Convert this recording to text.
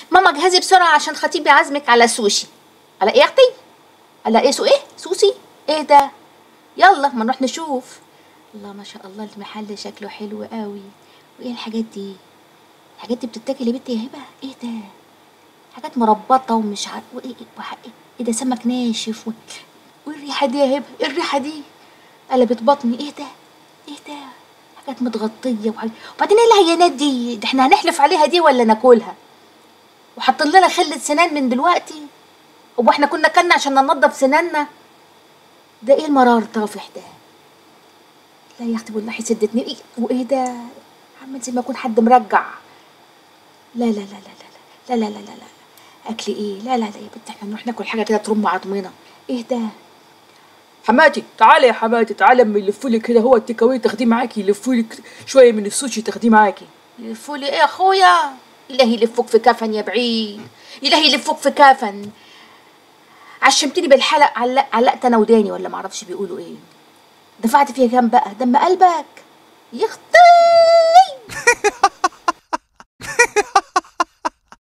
ماما جهزي بسرعه عشان خطيبي عازمك على سوشي على ايه يا اختي على ايه سو ايه سوسي ايه ده يلا ما نروح نشوف الله ما شاء الله المحل شكله حلو قوي وايه الحاجات دي الحاجات دي بتتاكل يا بنتي يا هبه ايه ده حاجات مربطه ومش عارف وايه إيه- وح- ايه ده سمك ناشف و... وايه الريحه دي يا هبه ايه الريحه دي قلبت بطني ايه ده ايه ده حاجات متغطيه وحاجات وبعدين ايه العينات دي ده احنا هنحلف عليها دي ولا ناكلها وحاطين لنا خله سنان من دلوقتي هو احنا كنا كلنا عشان ننضف سناننا ده ايه المرار الطافح ده لا يا اختي والله سدتني ايه وايه ده عامل زي ما يكون حد مرجع لا لا لا لا لا لا لا لا لا لا لا اكل ايه لا لا لا يا بنت احنا نروح ناكل حاجه كده ترم عظمنا ايه ده حماتي تعالي يا حماتي تعالي اما يلفوا كده هو التيك اواي تاخديه معاكي يلفوا لك شويه من السوشي تاخديه معاكي يلفوا لي ايه يا اخويا الهي يلفوك في كفن يا بعيد الهي يلفوك في كفن عشمتني بالحلق علق علقت انا وداني ولا معرفش بيقولوا ايه دفعت فيها كام بقى دم قلبك يا اختي